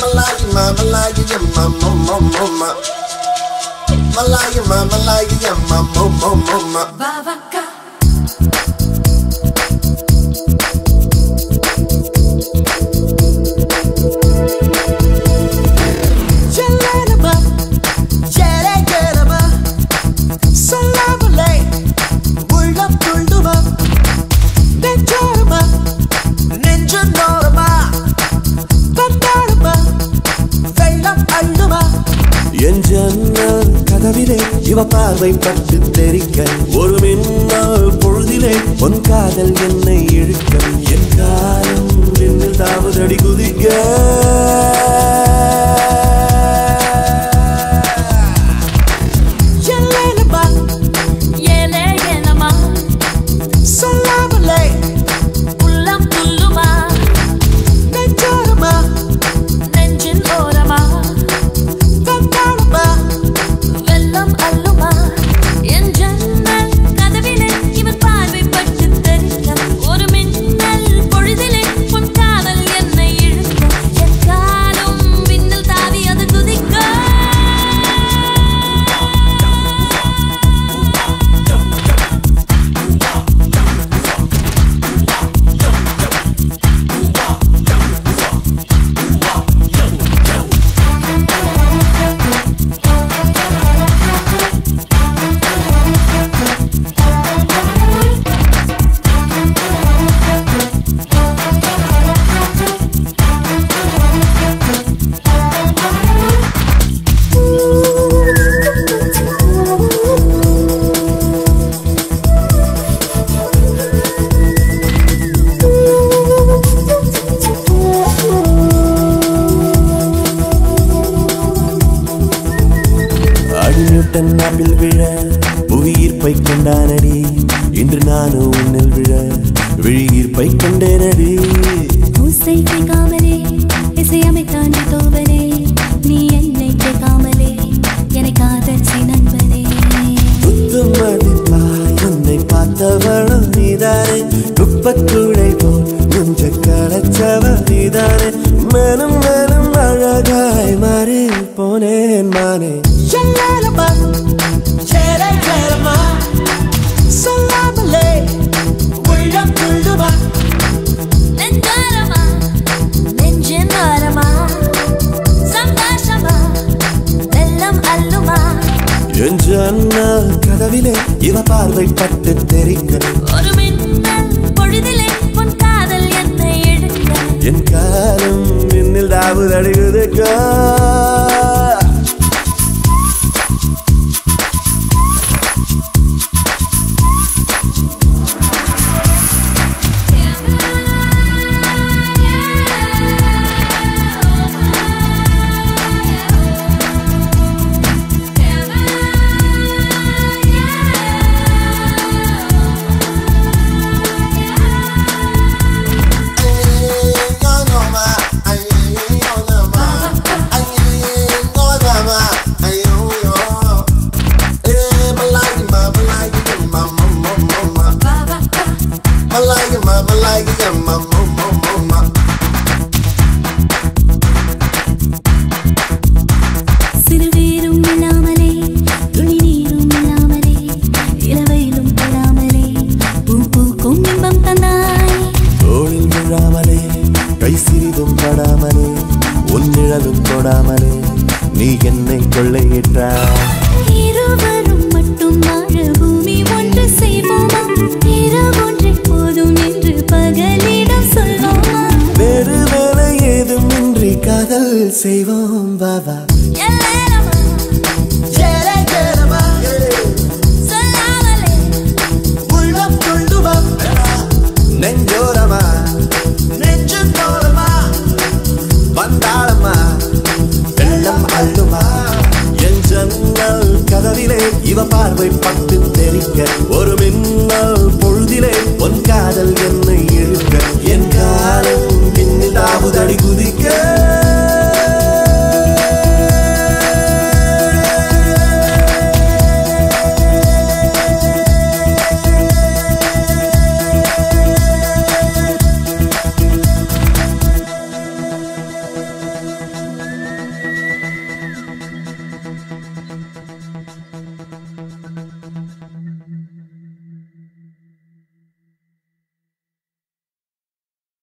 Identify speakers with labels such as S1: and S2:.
S1: Malaya, ma, Malaya, yeah, ma, ma, ma, ma, ma. Malaya, ma, Malaya, yeah, ma, ma, ma, ma, ma.
S2: Vavaka,
S3: Jelenama, ஜெரகரமா, சொல்லாமலே உள்ளம் துள்ளுமா, நெஞ்சோரமா, நெஞ்சு நோரமா, கொண்டாடுமா, வெள்ளம் அள்ளுமா.
S4: என் ஜன்னல் கதவிலே இவ பார்வை பட்டு தெரிக்க ஒரு மின்னல் பொழுதிலே உன் காதல் என்னை இழுக்க என் காலம் விண்ணில் தாவதடி குதிக்க
S3: ஜெலனமா,
S2: ஏலே ஏலமா,
S3: சொல்லாமலே
S2: உள்ளம் துள்ளுமா,
S3: நெஞ்சோரமா,
S2: நெஞ்சின் ஓரமா,
S3: கொண்டாடுமா,
S2: வெள்ளம் அள்ளுமா, என் ஜன்னல் கதவிலே இவன் பார்வை பட்டு தெரிக்க, ஒரு மின்னல் பொழுதிலே உன் காதல் என்னை இழுக்க, என் காலும் விண்ணில் தாவி அது குதிக்க
S4: அடிநியூட்டன் நாப்பில் விழ புவியீர்ப்பை கொண்டானடி இன்று நானும் உன்னில் விழ விழியீர்ப்பை கொண்டேனடி
S5: பூசை கேட்காமலே இசையமைத்தான் தோவனே நீ என்னை கேட்காமலே என்னை காதல் செய் நண்பனே
S4: குத்து மதிப்பாய் உன்னை பார்த்தவளும் நீதானே குப்பக்கூடை போல் குஞ்ச களைச்சவள் நீதானே மேலும் மேலும் அழகாய் மாறி போனேன் மானே
S3: ஜெலனமா, ஜெரகரமா, சொல்லாமலே உள்ளம் துள்ளுமா,
S2: நெஞ்சாரமா நெஞ்சின் ஓரமா சந்தோஷமா வெள்ளம் அள்ளுமா
S4: என் ஜன்னல் கதவிலே இவ பார்வை பட்டு தெரிக்க
S2: ஒரு மின்னல் பொழுதிலே உன் காதல் என்னை இழுக்க
S4: என் காலம் மின்னில் தாவு தடுகுதுக்கா
S1: Malaya, ma, Malaya, yeah, ma, ma, ma, ma, ma.
S5: சிறுவேரும் இல்லாமலே துளி நீரும் இல்லாமலே இளவையிலும் தொடாமலே பூ பூக்கும் இன்பம் தந்தாய்
S4: தோளில் விழாமலே கை சிறிதும் படாமலே உன் நிழலும் தொடாமலே நீ என்னை கொள்ளையிட்டாய்
S5: இருவரும் மட்டும் வாழ பூமி ஒன்று செய்வோமா இரவொன்றை போதும் என்று பகலிடம் சொல்வோமா
S4: வேறு வேலை ஏதுமின்றி காதல் செய்வோம் பாபா
S2: எல்லேலமா
S3: ஜெரகரமா,
S2: சொல்லாமலே
S3: உள்ளம் துள்ளுமா,
S4: நெஞ்சோரமா
S3: நெஞ்சு நோரமா,
S4: வந்தாளம்மா வெள்ளம் அள்ளுமா என் ஜன்னல் கதவிலே இவ பார்வை பட்டு தெரிக்க ஒரு மின்னல் பொழுதிலே உன் காதல் என்